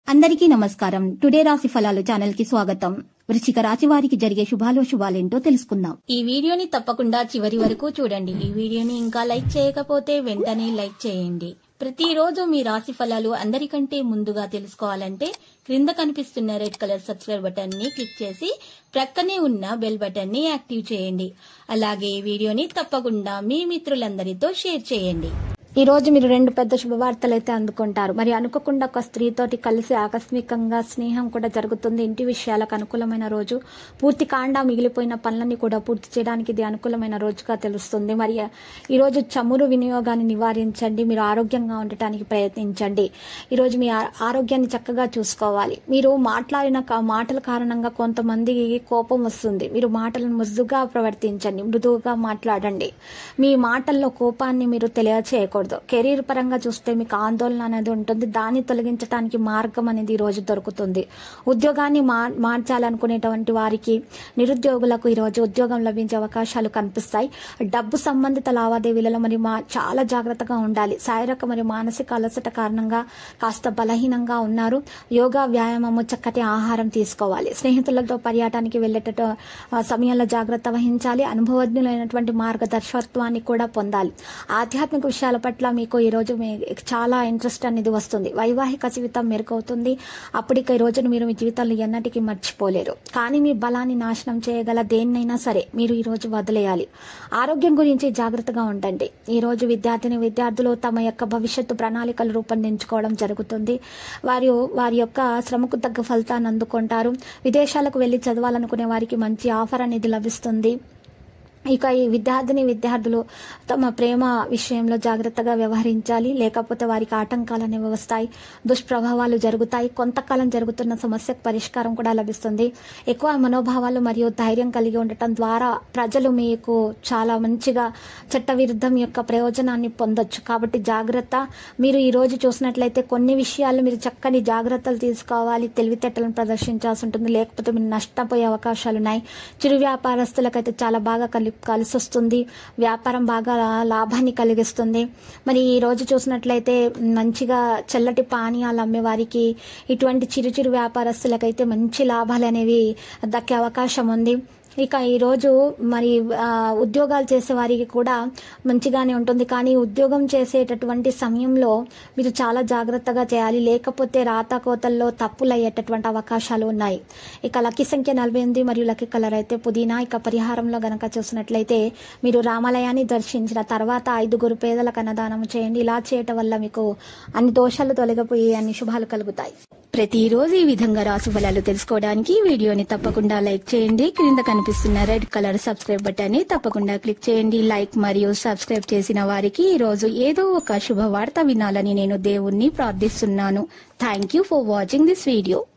అందరికీ నమస్కారం టుడే రాశి ఫలాలు ఛానల్ కి స్వాగతం వృశ్చిక రాశి వారికి జరిగే శుభాలు శుభాలేంటో తెలుసుకుందాం ఈ వీడియోని తప్పకుండా చివరి వరకు చూడండి ఈ వీడియోని ఇంకా లైక్ చేయకపోతే వెంటనే లైక్ చేయండి ప్రతిరోజు మీ రాశి ఫలాలు అందరికంటే ముందుగా తెలుసుకోవాలంటే క్రింద కనిపిస్తున్న రెడ్ కలర్ సబ్స్క్రైబ్ బటన్ ని క్లిక్ చేసి ప్రక్కనే ఉన్న బెల్ బటన్ ని యాక్టివ్ చేయండి అలాగే ఈ వీడియోని తప్పకుండా మీ మిత్రులందరితో షేర్ చేయండి ఈ రోజు మీరు రెండు పెద్ద శుభవార్తలు అయితే అందుకుంటారు మరి అనుకోకుండా ఒక స్త్రీతోటి కలిసి ఆకస్మికంగా స్నేహం కూడా జరుగుతుంది ఇంటి విషయాలకు అనుకూలమైన రోజు పూర్తి కాండ మిగిలిపోయిన పనులన్నీ కూడా పూర్తి చేయడానికి ఇది అనుకూలమైన రోజుగా తెలుస్తుంది మరి ఈ రోజు చమురు వినియోగాన్ని నివారించండి మీరు ఆరోగ్యంగా ఉండటానికి ప్రయత్నించండి ఈ రోజు మీ ఆ- ఆరోగ్యాన్ని చక్కగా చూసుకోవాలి మీరు మాట్లాడిన కా- మాటల కారణంగా కొంతమంది కోపం వస్తుంది మీరు మాటలను మృదుగా ప్రవర్తించండి మృదువుగా మాట్లాడండి మీ మాటల్లో కోపాన్ని మీరు తెలియచేయకూడదు కెరీర్ పరంగా చూస్తే మీకు ఆందోళన అనేది ఉంటుంది దాన్ని తొలగించడానికి మార్గం అనేది ఈ రోజు దొరుకుతుంది ఉద్యోగాన్ని మా మార్చాలనుకునేటువంటి వారికి నిరుద్యోగులకు ఈ రోజు ఉద్యోగం లభించే అవకాశాలు కనిపిస్తాయి డబ్బు సంబంధిత లావాదేవీలలో మరి మా చాలా జాగ్రత్తగా ఉండాలి శారీరక మరియు మానసిక అలసట కారణంగా కాస్త బలహీనంగా ఉన్నారు యోగా వ్యాయామము చక్కటి ఆహారం తీసుకోవాలి స్నేహితులతో పర్యటానికి వెళ్ళేటట్టు ఆ, సమయంలో జాగ్రత్త వహించాలి అనుభవజ్ఞులైనటువంటి మార్గదర్శకత్వాన్ని కూడా పొందాలి ఆధ్యాత్మిక విషయాల పట్ల మీకు ఈ రోజు మీ చాలా ఇంట్రెస్ట్ అనేది వస్తుంది వైవాహిక జీవితం మెరుగవుతుంది అప్పటికి ఈ రోజును మీరు మీ జీవితంలో ఎన్నటికీ మర్చిపోలేరు కానీ మీ బలాన్ని నాశనం చేయగల దేన్నైనా సరే మీరు ఈ రోజు వదిలేయాలి ఆరోగ్యం గురించి జాగ్రత్తగా ఉండండి ఈ రోజు విద్యార్థిని విద్యార్థులు తమ యొక్క భవిష్యత్తు ప్రణాళికలు రూపొందించుకోవడం జరుగుతుంది వారు వారి యొక్క శ్రమకు తగ్గ ఫలితాన్ని అందుకుంటారు విదేశాలకు వెళ్లి చదవాలనుకునే వారికి మంచి ఆఫర్ అనేది లభిస్తుంది ఇక ఈ విద్యార్థిని విద్యార్థులు తమ ప్రేమ విషయంలో జాగ్రత్తగా వ్యవహరించాలి లేకపోతే వారికి ఆటంకాలు అనేవి వస్తాయి దుష్ప్రభావాలు జరుగుతాయి కొంతకాలం జరుగుతున్న సమస్యకు పరిష్కారం కూడా లభిస్తుంది ఎక్కువ మనోభావాలు మరియు ధైర్యం కలిగి ఉండటం ద్వారా ప్రజలు మీకు చాలా మంచిగా చట్టవిరుద్ధం యొక్క ప్రయోజనాన్ని పొందొచ్చు కాబట్టి జాగ్రత్త మీరు ఈ రోజు చూసినట్లయితే కొన్ని విషయాలు మీరు చక్కని జాగ్రత్తలు తీసుకోవాలి తెలివితేటలను ప్రదర్శించాల్సి ఉంటుంది లేకపోతే మీరు నష్టపోయే అవకాశాలు ఉన్నాయి చిరు వ్యాపారస్తులకైతే చాలా బాగా కలి కలిసి వస్తుంది వ్యాపారం బాగా లాభాన్ని కలిగిస్తుంది మరి ఈ రోజు చూసినట్లయితే మంచిగా చల్లటి పానీయాలు అమ్మే వారికి ఇటువంటి చిరు చిరు వ్యాపారస్తులకైతే మంచి లాభాలు అనేవి దక్కే అవకాశం ఉంది ఇక ఈరోజు మరి ఆ, ఉద్యోగాలు చేసే వారికి కూడా మంచిగానే ఉంటుంది కానీ ఉద్యోగం చేసేటటువంటి సమయంలో మీరు చాలా జాగ్రత్తగా చేయాలి లేకపోతే రాతకోతల్లో తప్పులు అయ్యేటటువంటి అవకాశాలు ఉన్నాయి ఇక లక్కీ సంఖ్య నలభై ఎనిమిది మరియు లక్కీ కలర్ అయితే పుదీనా ఇక పరిహారంలో గనక చూసినట్లయితే మీరు రామాలయాన్ని దర్శించిన తర్వాత ఐదుగురు పేదలకు అన్నదానం చేయండి ఇలా చేయటం వల్ల మీకు అన్ని దోషాలు తొలగిపోయి అన్ని శుభాలు కలుగుతాయి ప్రతిరోజు ఈ విధంగా రాసు ఫలాలు తెలుసుకోవడానికి ఈ వీడియోని తప్పకుండా లైక్ చేయండి క్రింద కనిపిస్తున్న రెడ్ కలర్ సబ్స్క్రైబ్ బటన్ ని తప్పకుండా క్లిక్ చేయండి లైక్ మరియు సబ్స్క్రైబ్ చేసిన వారికి ఈ రోజు ఏదో ఒక శుభవార్త వినాలని నేను దేవుణ్ణి ప్రార్థిస్తున్నాను thank you for watching this video